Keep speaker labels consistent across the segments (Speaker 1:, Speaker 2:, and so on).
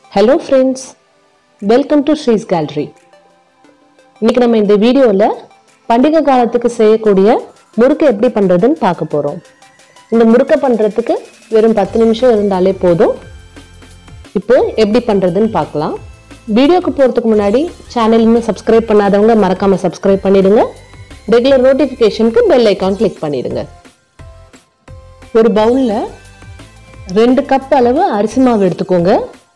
Speaker 1: hello friends welcome to Sri's gallery இன்னைக்கு நம்ம இந்த வீடியோவில் பண்டிகை காலத்துக்கு செய்யக்கூடிய முறுக்கு எப்படி பண்ணுறதுன்னு பார்க்க போகிறோம் இந்த முறுக்கை பண்ணுறதுக்கு வெறும் பத்து நிமிஷம் இருந்தாலே போதும் இப்போ எப்படி பண்ணுறதுன்னு பார்க்கலாம் வீடியோக்கு போகிறதுக்கு முன்னாடி சேனல் இன்னும் சப்ஸ்கிரைப் பண்ணாதவங்க மறக்காமல் சப்ஸ்கிரைப் பண்ணிடுங்க ரெகுலர் நோட்டிஃபிகேஷனுக்கு பெல் ஐக்கான் கிளிக் பண்ணிடுங்க ஒரு பவுலில் ரெண்டு கப் அளவு அரிசி மாவு எடுத்துக்கோங்க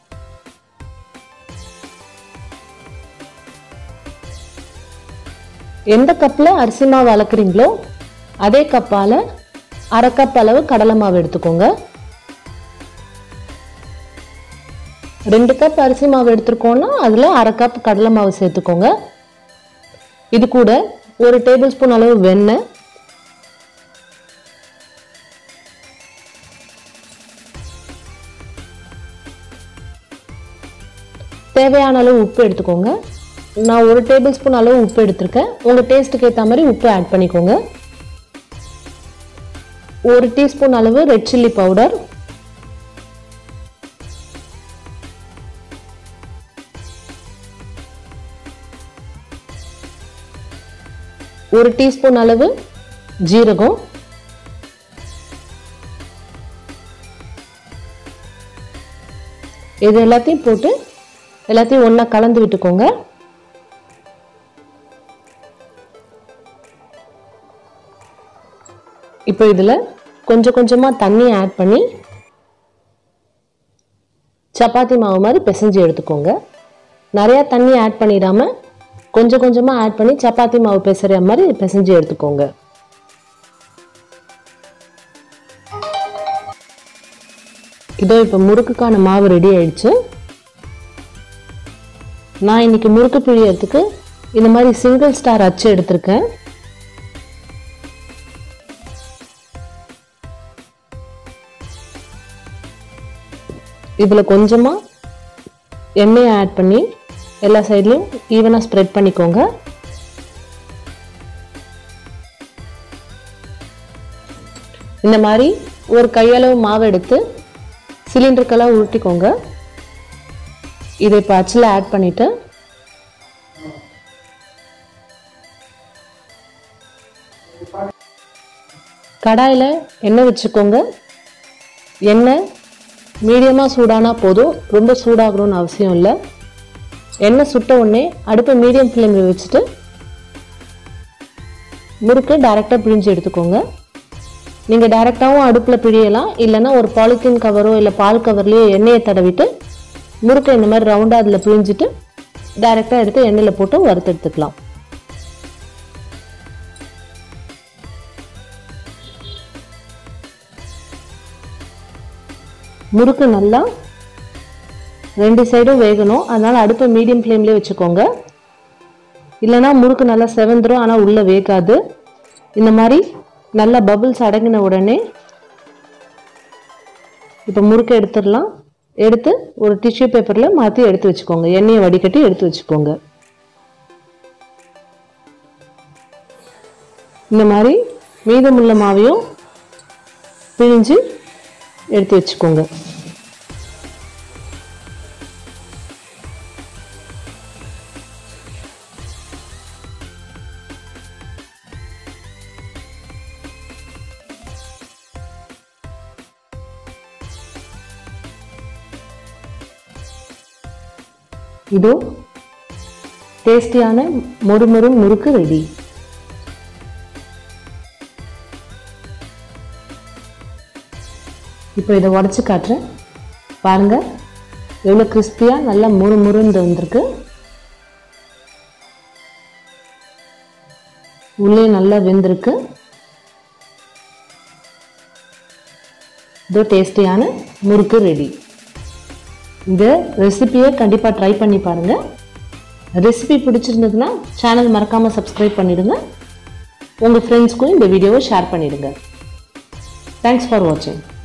Speaker 1: எந்த கப்பில் அரிசி மாவு அளக்குறீங்களோ அதே கப்பால் அரை கப் அளவு கடலை மாவு எடுத்துக்கோங்க ரெண்டு கப் அரிசி மாவு எடுத்துருக்கோன்னா அதில் அரை கப் கடலை மாவு சேர்த்துக்கோங்க இது கூட ஒரு டேபிள் ஸ்பூன் அளவு வெண்ணெய் தேவையான அளவு உப்பு எடுத்துக்கோங்க நான் ஒரு டேபிள் ஸ்பூன் அளவு உப்பு எடுத்திருக்கேன் உங்கள் டேஸ்ட்டுக்கு ஏற்ற மாதிரி உப்பு ஆட் பண்ணிக்கோங்க ஒரு டீஸ்பூன் அளவு ரெட் சில்லி பவுடர் ஒரு டீஸ்பூன் அளவு ஜீரகம் இது எல்லாத்தையும் போட்டு எல்லாத்தையும் ஒன்றா கலந்து விட்டுக்கோங்க இப்போ இதில் கொஞ்சம் கொஞ்சமாக தண்ணி ஆட் பண்ணி சப்பாத்தி மாவு மாதிரி பிசைஞ்சு எடுத்துக்கோங்க நிறையா தண்ணி ஆட் பண்ணிடாம கொஞ்சம் கொஞ்சமாக ஆட் பண்ணி சப்பாத்தி மாவு பிசைற மாதிரி பிசைஞ்சு எடுத்துக்கோங்க இதோ இப்போ முறுக்குக்கான மாவு ரெடி ஆயிடுச்சு நான் இன்னைக்கு முறுக்கு பிழியறதுக்கு இந்த மாதிரி சிங்கிள் ஸ்டார் அச்சு எடுத்திருக்கேன் இதில் கொஞ்சமாக எண்ணெயை ஆட் பண்ணி எல்லா சைட்லையும் ஈவனாக ஸ்ப்ரெட் பண்ணிக்கோங்க இந்த மாதிரி ஒரு கையளவு மாவு எடுத்து சிலிண்டருக்கெல்லாம் உருட்டிக்கோங்க இதை இப்போ அச்சில் ஆட் பண்ணிவிட்டு கடாயில் எண்ணெய் வச்சுக்கோங்க எண்ணெய் மீடியமாக சூடானா போதும் ரொம்ப சூடாகணும்னு அவசியம் இல்லை எண்ணெய் சுட்ட உடனே அடுப்பை மீடியம் ஃப்ளேமில் வச்சுட்டு முறுக்கு டைரெக்டாக பிழிஞ்சு எடுத்துக்கோங்க நீங்கள் டைரெக்டாகவும் அடுப்பில் பிழியலாம் இல்லைன்னா ஒரு பாலித்தீன் கவரோ இல்லை பால் கவர்லேயோ எண்ணெயை தடவிட்டு முறுக்கை இந்த மாதிரி ரவுண்டாக அதில் பிழிஞ்சிட்டு டைரெக்டாக எடுத்து எண்ணெயில் போட்டு வறுத்து எடுத்துக்கலாம் முறுக்கு நல்லா ரெண்டு சைடும் வேகணும் அதனால் அடுப்பை மீடியம் ஃப்ளேம்லேயே வச்சுக்கோங்க இல்லைனா முறுக்கு நல்லா செவந்துடும் ஆனால் உள்ளே வேகாது இந்த மாதிரி நல்லா பபுள்ஸ் அடங்கின உடனே இப்போ முறுக்கை எடுத்துடலாம் எடுத்து ஒரு டிஷ்யூ பேப்பரில் மாற்றி எடுத்து வச்சுக்கோங்க எண்ணெயை வடிகட்டி எடுத்து வச்சுக்கோங்க இந்த மாதிரி மீதமுள்ள மாவையும் பிழிஞ்சு எடுத்து வச்சுக்கோங்க இதோ டேஸ்டியான மொறுமொறு முறுக்கு ரெடி இப்போ இதை உடச்சி காட்டுறேன் பாருங்க எவ்வளோ கிறிஸ்பியாக நல்லா முறு முறுன்னு வந்திருக்கு உள்ளே நல்லா வெந்திருக்கு இதோ டேஸ்டியான முறுக்கு ரெடி இந்த ரெசிபியை கண்டிப்பாக ட்ரை பண்ணி பாருங்கள் ரெசிபி பிடிச்சிருந்ததுன்னா சேனல் மறக்காமல் சப்ஸ்கிரைப் பண்ணிடுங்க உங்கள் ஃப்ரெண்ட்ஸ்க்கும் இந்த வீடியோவை ஷேர் பண்ணிடுங்க தேங்க்ஸ் ஃபார் வாட்சிங்